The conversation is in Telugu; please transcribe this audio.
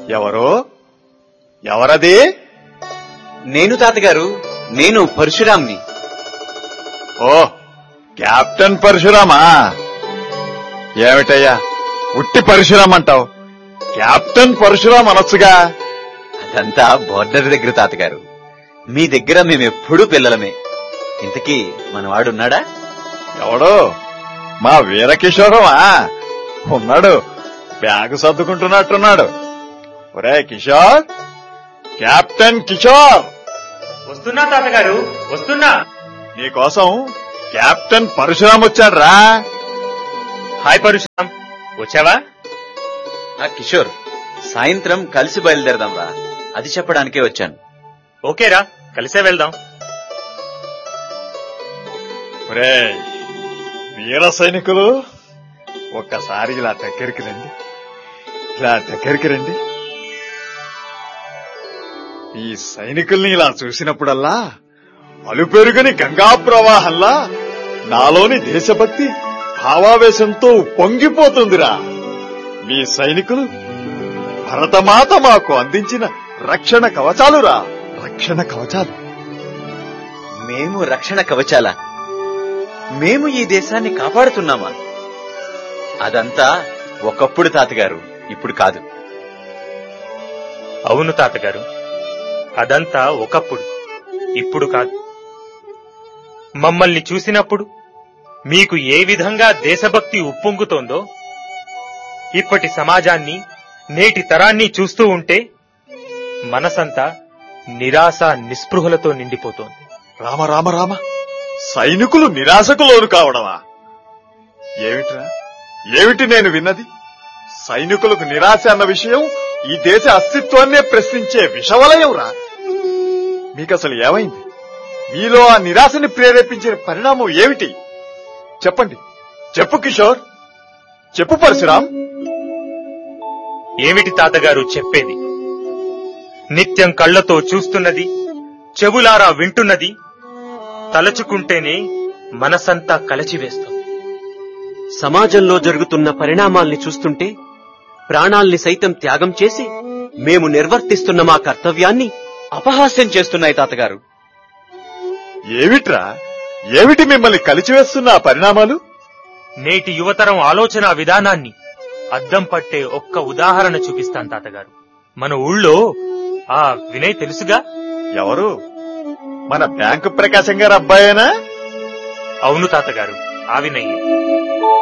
ఎవరో ఎవరది నేను తాతగారు నేను పరశురాంని ఓ కెప్టెన్ పరశురామా ఏమిటయ్యా ఉట్టి పరశురాం అంటావు కెప్టెన్ పరశురాం అనొచ్చుగా అదంతా బోర్డర్ దగ్గర తాతగారు మీ దగ్గర మేమెప్పుడూ పిల్లలమే ఇంతకీ మనవాడున్నాడా ఎవడు మా వీరకిషోరమా ఉన్నాడు బ్యాగ్ సర్దుకుంటున్నట్టున్నాడు ఒరే కిషోర్ కెప్టెన్ కిషోర్ వస్తున్నా తాతగారు వస్తున్నా నీకోసం కెప్టెన్ పరశురాం వచ్చాడ్రా హాయ్ పరుశురాం వచ్చావా ఆ కిషోర్ సాయంత్రం కలిసి బయలుదేరదాం రా అది చెప్పడానికే వచ్చాను ఓకేరా కలిసే వెళ్దాం ఒరే వీర సైనికులు ఒక్కసారి ఇలా దగ్గరికి రండి ఇలా దగ్గరికి రండి ఈ సైనికుల్ని ఇలా చూసినప్పుడల్లా అలుపెరుగని గంగా ప్రవాహంలా నాలోని దేశభక్తి భావావేశంతో పొంగిపోతుందిరా మీ సైనికులు భరతమాత మాకు అందించిన రక్షణ కవచాలురా రక్షణ కవచాలు మేము రక్షణ కవచాల మేము ఈ దేశాన్ని కాపాడుతున్నామా అదంతా ఒకప్పుడు తాతగారు ఇప్పుడు కాదు అవును తాతగారు అదంతా ఒకప్పుడు ఇప్పుడు కాదు మమ్మల్ని చూసినప్పుడు మీకు ఏ విధంగా దేశభక్తి ఉప్పొంగుతోందో ఇప్పటి సమాజాన్ని నేటి తరాన్ని చూస్తూ ఉంటే మనసంతా నిరాశ నిస్పృహలతో నిండిపోతోంది రామ రామ రామ సైనికులు నిరాశకు లోను కావడమా ఏమిట్రా ఏమిటి నేను విన్నది సైనికులకు నిరాశ అన్న విషయం ఈ దేశ అస్తిత్వాన్నే ప్రశ్నించే విషవలయం రా మీకసలు ఏమైంది మీలో ఆ నిరాశని ప్రేరేపించిన పరిణామం ఏమిటి చెప్పండి చెప్పు కిషోర్ చెప్పు పరశురాం ఏమిటి తాతగారు చెప్పేది నిత్యం కళ్ళతో చూస్తున్నది చెవులారా వింటున్నది తలచుకుంటేనే మనసంతా కలచివేస్తుంది సమాజంలో జరుగుతున్న పరిణామాల్ని చూస్తుంటే ప్రాణాల్ని సైతం త్యాగం చేసి మేము నిర్వర్తిస్తున్న మా కర్తవ్యాన్ని అపహాస్యం చేస్తున్నాయి తాతగారు ఏమిట్రా ఏమిటి మిమ్మల్ని కలిచివేస్తున్న ఆ పరిణామాలు నేటి యువతరం ఆలోచన విధానాన్ని అద్దం పట్టే ఒక్క ఉదాహరణ చూపిస్తాను తాతగారు మన ఊళ్ళో ఆ వినయ్ తెలుసుగా ఎవరు మన బ్యాంకు ప్రకాశం గారు అబ్బాయేనా అవును తాతగారు ఆ వినయ్